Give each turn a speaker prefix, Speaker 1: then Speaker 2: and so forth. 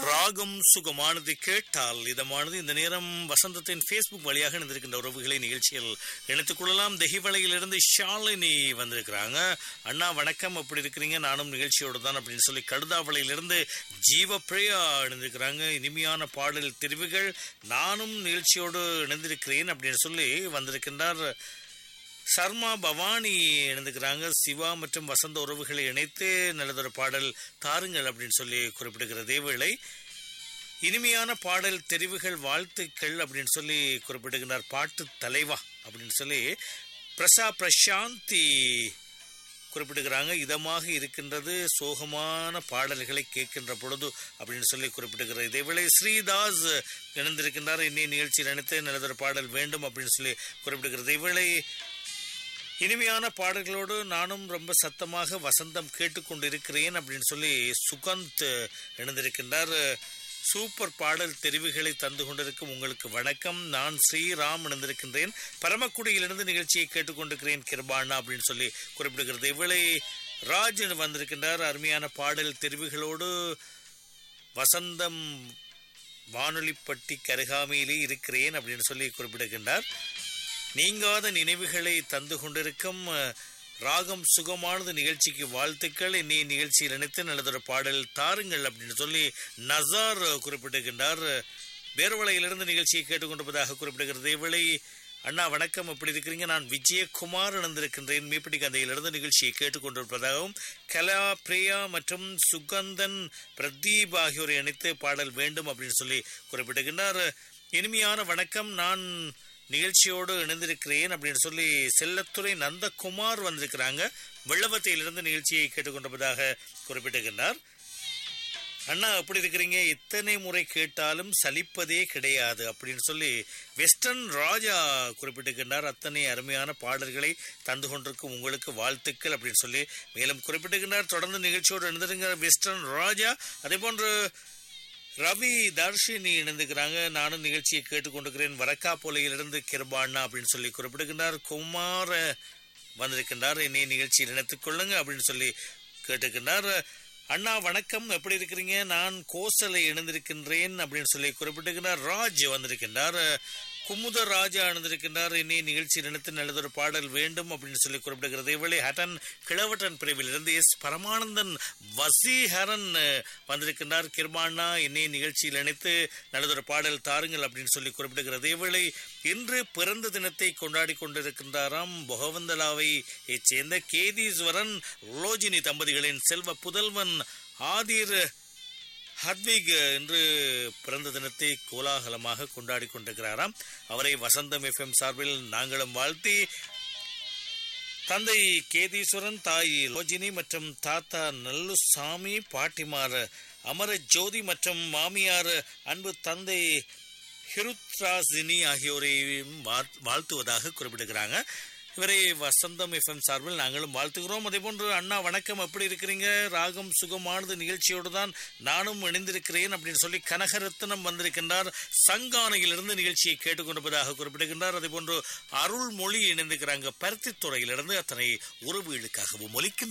Speaker 1: ராகம் சுகமானது கேட்டால் இதமானது இந்த நேரம் வசந்தத்தின் ஃபேஸ்புக் வழியாக இணைந்திருக்கின்ற உறவுகளை நிகழ்ச்சியில் இணைத்துக் கொள்ளலாம் தெஹிவளையிலிருந்து ஷாலினி வந்திருக்கிறாங்க அண்ணா வணக்கம் எப்படி இருக்கிறீங்க நானும் நிகழ்ச்சியோடு தான் அப்படின்னு சொல்லி கடுதாவளையிலிருந்து ஜீவ பிரியா இணைந்திருக்கிறாங்க இனிமையான பாடல் தெரிவுகள் நானும் நிகழ்ச்சியோடு இணைந்திருக்கிறேன் அப்படின்னு சொல்லி வந்திருக்கின்றார் சர்மா பவானி இணைந்துக்கிறாங்க சிவா மற்றும் வசந்த உறவுகளை இணைத்து நல்லதொரு பாடல் தாருங்கள் அப்படின்னு சொல்லி குறிப்பிடுகிற தேவேளை இனிமையான பாடல் தெரிவுகள் வாழ்த்துக்கள் அப்படின்னு சொல்லி குறிப்பிடுகிறார் பாட்டு தலைவா அப்படின்னு சொல்லி பிரசா பிரசாந்தி குறிப்பிடுகிறாங்க இதமாக இருக்கின்றது சோகமான பாடல்களை கேட்கின்ற பொழுது அப்படின்னு சொல்லி குறிப்பிடுகிற இதேவேளை ஸ்ரீதாஸ் இணைந்திருக்கின்றார் இன்னைய நிகழ்ச்சியில் நினைத்து நல்லதொரு பாடல் வேண்டும் அப்படின்னு சொல்லி குறிப்பிடுகிறது இவளை இனிமையான பாடல்களோடு நானும் ரொம்ப சத்தமாக வசந்தம் கேட்டுக்கொண்டிருக்கிறேன் அப்படின்னு சொல்லி சுகந்த் இணைந்திருக்கின்றார் சூப்பர் பாடல் தெரிவுகளை தந்து கொண்டிருக்கும் உங்களுக்கு வணக்கம் நான் ஸ்ரீராம் இணைந்திருக்கின்றேன் பரமக்குடியிலிருந்து நிகழ்ச்சியை கேட்டுக்கொண்டிருக்கிறேன் கிருபானா அப்படின்னு சொல்லி குறிப்பிடுகிறது இவளை ராஜ் வந்திருக்கின்றார் அருமையான பாடல் தெரிவுகளோடு வசந்தம் வானொலிப்பட்டி கருகாமையிலே இருக்கிறேன் அப்படின்னு சொல்லி குறிப்பிடுகின்றார் நீங்காத நினைவுகளை தந்து கொண்டிருக்கும் ராகம் சுகமானது நிகழ்ச்சிக்கு வாழ்த்துக்கள் இன்னைய நிகழ்ச்சியில் நினைத்து நல்லதொரு பாடல் தாருங்கள் அப்படின்னு சொல்லி நசார் குறிப்பிட்டிருக்கின்றார் வேர்வலையிலிருந்து நிகழ்ச்சியை கேட்டுக்கொண்டிருப்பதாக குறிப்பிடுகிறது இவளை அண்ணா வணக்கம் எப்படி இருக்கிறீங்க நான் விஜயகுமார் இணைந்திருக்கின்றேன் மீப்பிடி கந்தையிலிருந்து நிகழ்ச்சியை கேட்டுக்கொண்டிருப்பதாகவும் கலா பிரியா மற்றும் சுகந்தன் பிரதீப் ஆகியோரை இணைத்து பாடல் வேண்டும் அப்படின்னு சொல்லி குறிப்பிட்டிருக்கின்றார் இனிமையான வணக்கம் நான் நிகழ்ச்சியோடு இணைந்திருக்கிறேன் அப்படின்னு சொல்லி செல்லத்துறை நந்தகுமார் வந்திருக்கிறாங்க வெள்ளவத்தையிலிருந்து நிகழ்ச்சியை கேட்டுக்கொண்டிருப்பதாக குறிப்பிட்டிருக்கின்றார் அண்ணா எப்படி இருக்கிறீங்க எத்தனை முறை கேட்டாலும் சலிப்பதே கிடையாது அப்படின்னு சொல்லி வெஸ்டர்ன் ராஜா குறிப்பிட்டிருக்கின்றார் அத்தனை அருமையான பாடல்களை தந்து கொண்டிருக்கும் உங்களுக்கு வாழ்த்துக்கள் அப்படின்னு சொல்லி மேலும் குறிப்பிட்டிருக்கின்றார் தொடர்ந்து நிகழ்ச்சியோடு இணைந்திருக்கிற வெஸ்டர்ன் ராஜா அதே போன்று ரவி தர்ஷினி இணைந்துக்கிறாங்க நானும் நிகழ்ச்சியை கேட்டுக்கொண்டிருக்கிறேன் வரக்கா போலையிலிருந்து கிருபாண்ணா அப்படின்னு சொல்லி குறிப்பிடுகின்றார் குமார வந்திருக்கின்றார் என்னை நிகழ்ச்சியில் இணைத்துக் கொள்ளுங்க அப்படின்னு சொல்லி கேட்டுக்கின்றார் அண்ணா வணக்கம் எப்படி இருக்கிறீங்க நான் கோசலை இணைந்திருக்கின்றேன் அப்படின்னு சொல்லி குறிப்பிட்டுக்கிறார் ராஜ் வந்திருக்கின்றார் குமுத ராஜா அணிந்திருக்கின்றார் இனி நிகழ்ச்சி நினைத்து நல்லதொரு பாடல் வேண்டும் அப்படின்னு சொல்லி குறிப்பிடுகிறது இவளை ஹட்டன் கிழவட்டன் பிரிவில் இருந்து எஸ் பரமானந்தன் வசீஹரன் வந்திருக்கின்றார் கிருமானா இன்னை நிகழ்ச்சியில் இணைத்து நல்லதொரு பாடல் தாருங்கள் அப்படின்னு சொல்லி குறிப்பிடுகிறது இவளை இன்று பிறந்த தினத்தை கொண்டாடி கொண்டிருக்கின்றாராம் பொகவந்தலாவை சேர்ந்த கேதீஸ்வரன் ரோஜினி தம்பதிகளின் செல்வ புதல்வன் ஆதிர் ஹட்விக் என்று பிறந்த தினத்தை கோலாகலமாக கொண்டாடி கொண்டிருக்கிறாராம் அவரை வசந்தம் எஃப்எம் சார்பில் நாங்களும் வாழ்த்தி தந்தை கேதீஸ்வரன் தாய் லோஜினி மற்றும் தாத்தா நல்லுசாமி பாட்டிமார் அமர ஜோதி மற்றும் மாமியார் அன்பு தந்தை ஹிருத்ராசினி ஆகியோரையும் வாழ்த்துவதாக குறிப்பிடுகிறாங்க இவரை வசந்தம் எஃப்எம் சார்பில் நாங்களும் வாழ்த்துகிறோம் அதே போன்று அண்ணா வணக்கம் எப்படி இருக்கிறீங்க ராகம் சுகமானது நிகழ்ச்சியோடு தான் நானும் இணைந்திருக்கிறேன் அப்படின்னு சொல்லி கனகரத்னம் வந்திருக்கின்றார் சங்கானையிலிருந்து நிகழ்ச்சியை கேட்டுக்கொண்டிருப்பதாக குறிப்பிடுகின்றார் அதே போன்று அருள்மொழி இணைந்திருக்கிறாங்க பருத்தித்துறையிலிருந்து அத்தனை உறவுகளுக்காகவும் ஒலிக்கின்ற